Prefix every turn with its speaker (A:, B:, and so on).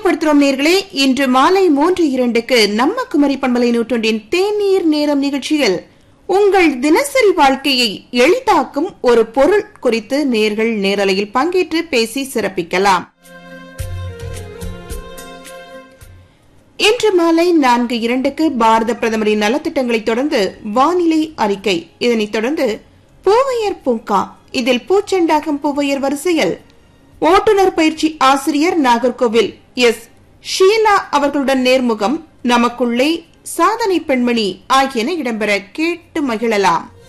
A: நினைவுபடுத்துறோம் நேர்களே இன்று மாலை மூன்று இரண்டுக்கு நம்ம குமரி பண்பலை நூற்றொன்றின் தேநீர் நேரம் நிகழ்ச்சியில் உங்கள் தினசரி வாழ்க்கையை எளிதாக்கும் ஒரு பொருள் குறித்து நேர்கள் நேரலையில் பங்கேற்று பேசி சிறப்பிக்கலாம் இன்று மாலை நான்கு இரண்டுக்கு பாரத பிரதமரின் நலத்திட்டங்களைத் தொடர்ந்து வானிலை அறிக்கை இதனைத் தொடர்ந்து பூவையர் பூங்கா இதில் பூச்செண்டாகும் பூவையர் வரிசையில் ஓட்டுநர் பயிற்சி ஆசிரியர் நாகர்கோவில் எஸ் ஷீலா அவர்களுடன் நேர்முகம் நமக்குள்ளே சாதனை பெண்மணி ஆகியன இடம்பெற கேட்டு மகிழலாம்